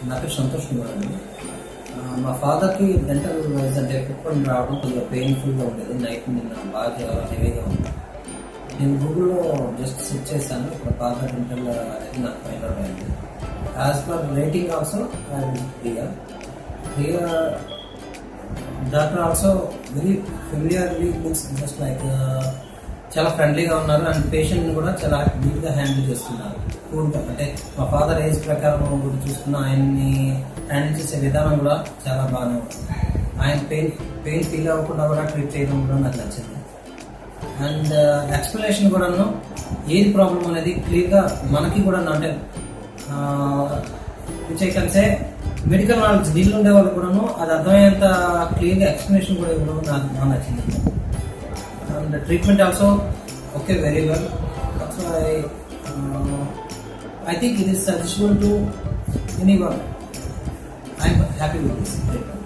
నా పేరు సంతోష్ కుమార్ అండి ఆ, మా ఫాదర్కి డెంటల్ వైజ్ అంటే కుక్కని రావడం కొద్దిగా పెయిన్ఫుల్గా ఉండేది నైట్ నిన్న బాగా హెవీగా ఉంది నేను గూగుల్లో జస్ట్ సెర్చ్ చేశాను ఇప్పుడు ఫాదర్ డెంటల్ అనేది నాకు ఫైండ్ అవుట్ అయింది as per rating also I hear hear doctor also very familiarly means just like చాలా ఫ్రెండ్లీగా ఉన్నారు అండ్ పేషెంట్ కూడా చాలా నీట్గా హ్యాండిల్ చేస్తున్నారు కూల్గా అంటే మా ఫాదర్ ఏజ్ ప్రకారం కూడా చూసుకున్న ఆయన్ని హ్యాండిల్ చేసే విధానం కూడా చాలా బాగానే ఉంటుంది ఆయన పెయిన్ పెయిన్ ఫీల్ అవ్వకుండా కూడా ట్రీట్ చేయడం కూడా నాకు నచ్చింది అండ్ ఎక్స్ప్లెనేషన్ కూడాను ఏది ప్రాబ్లం అనేది క్లియర్గా మనకి కూడా అంటే విచ్ ఐ కలిసే మెడికల్ నాలెడ్జ్ దీనిలో ఉండే వాళ్ళు కూడాను అది అర్థమయ్యేంత క్లియర్గా ఎక్స్ప్లెనేషన్ కూడా ఇవ్వడం నాకు బాగా నచ్చింది and treatment also okay very well I I think it is suggestible to anyone I'm happy with this treatment